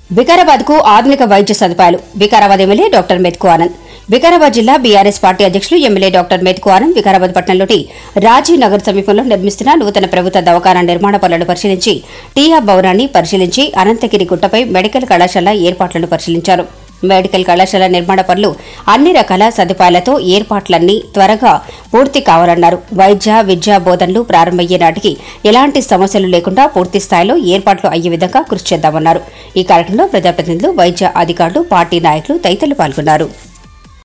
వికారాబాద్ కు ఆధునిక వైద్య సదుపాయాలు వికారాబాద్ ఎమ్మెల్యే డాక్టర్ మెత్కు ఆనంద్ వికారాబాద్ జిల్లా బీఆర్ఎస్ పార్టీ అధ్యక్షులు ఎమ్మెల్యే డాక్టర్ మెత్కు ఆనంద్ వికారాబాద్ పట్టణంలోని రాజీవ్ నగర్ సమీపంలో నిర్మిస్తున్న నూతన ప్రభుత్వ దవాఖానా నిర్మాణ పనులను పరిశీలించి టీఆ భవనాన్ని పరిశీలించి అనంతగిరి గుట్టపై మెడికల్ కళాశాల ఏర్పాట్లను పరిశీలించారు మెడికల్ కళాశాల నిర్మాణ పనులు అన్ని రకాల సదుపాయాలతో ఏర్పాట్లన్నీ త్వరగా పూర్తి కావాలన్నారు వైద్య విద్యా బోధనలు ప్రారంభమయ్యే నాటికి ఎలాంటి సమస్యలు లేకుండా పూర్తి స్థాయిలో ఏర్పాట్లు అయ్యే విధంగా కృషి చేద్దామన్నారు ఈ కార్యక్రమంలో ప్రజాప్రతినిధులు వైద్య అధికారులు పార్టీ నాయకులు తదితరులు పాల్గొన్నారు